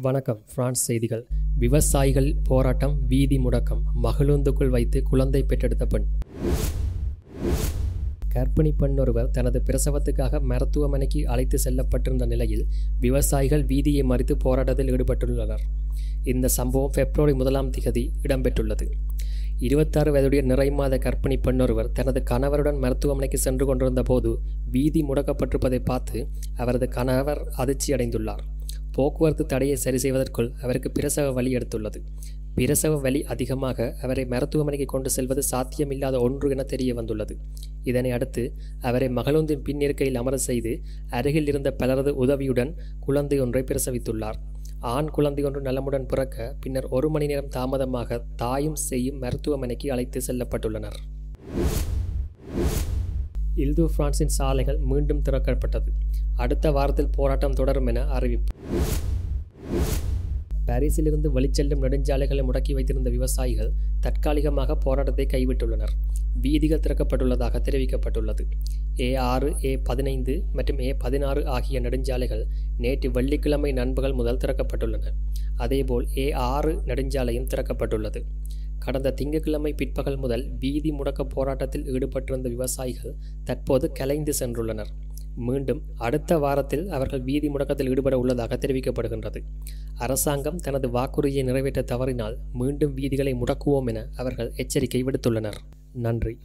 வணக்கம் பிரான்ஸ் செய்திகள் விவசாயிகள் போராட்டம் வீதி முடக்கம் மகளுந்துக்குள் வைத்து குழந்தை பெற்றெடுத்த பெண் கர்ப்பிணி பெண் ஒருவர் தனது பிரசவத்துக்காக மருத்துவமனைக்கு அழைத்து செல்லப்பட்டிருந்த நிலையில் விவசாயிகள் வீதியை மறித்து போராட்டத்தில் ஈடுபட்டுள்ளனர் இந்த சம்பவம் பிப்ரவரி முதலாம் திகதி இடம்பெற்றுள்ளது இருபத்தாறு வயதுடைய நிறைமாத கர்ப்பிணி பெண்ணொருவர் தனது கணவருடன் மருத்துவமனைக்கு சென்று கொண்டிருந்த போது வீதி முடக்கப்பட்டிருப்பதை பார்த்து அவரது கணவர் அதிர்ச்சி அடைந்துள்ளார் போக்குவரத்து தடையை சரி செய்வதற்குள் அவருக்கு பிரசவ வலி எடுத்துள்ளது பிரசவ வலி அதிகமாக அவரை மருத்துவமனைக்கு கொண்டு செல்வது சாத்தியமில்லாத ஒன்று என தெரிய வந்துள்ளது இதனை அடுத்து அவரை மகளுந்தின் பின்னிருக்கையில் அமர செய்து அருகில் இருந்த பலரது உதவியுடன் குழந்தை ஒன்றை பிரசவித்துள்ளார் ஆண் குழந்தை ஒன்று நலமுடன் பிறக்க பின்னர் ஒரு மணி நேரம் தாமதமாக தாயும் செய்யும் மருத்துவமனைக்கு அழைத்து செல்லப்பட்டுள்ளனர் இல்து பிரான்சின் சாலைகள் மீண்டும் திறக்கப்பட்டது அடுத்த வாரத்தில் போராட்டம் தொடரும் என அறிவிப்பு பாரிஸிலிருந்து வெளிச்செல்லும் நெடுஞ்சாலைகளை முடக்கி வைத்திருந்த விவசாயிகள் தற்காலிகமாக போராட்டத்தை கைவிட்டுள்ளனர் வீதிகள் திறக்கப்பட்டுள்ளதாக தெரிவிக்கப்பட்டுள்ளது ஏ ஆறு ஏ பதினைந்து மற்றும் ஏ பதினாறு ஆகிய நெடுஞ்சாலைகள் நேற்று வெள்ளிக்கிழமை நண்பகல் முதல் திறக்கப்பட்டுள்ளன அதேபோல் ஏ ஆறு நெடுஞ்சாலையும் திறக்கப்பட்டுள்ளது கடந்த திங்கட்கிழமை பிற்பகல் முதல் வீதி முடக்க போராட்டத்தில் ஈடுபட்டிருந்த விவசாயிகள் தற்போது கலைந்து சென்றுள்ளனர் மீண்டும் அடுத்த வாரத்தில் அவர்கள் வீதி முடக்கத்தில் ஈடுபட உள்ளதாக தெரிவிக்கப்படுகின்றது அரசாங்கம் தனது வாக்குறுதியை நிறைவேற்ற தவறினால் மீண்டும் வீதிகளை முடக்குவோம் என அவர்கள் எச்சரிக்கை விடுத்துள்ளனர் நன்றி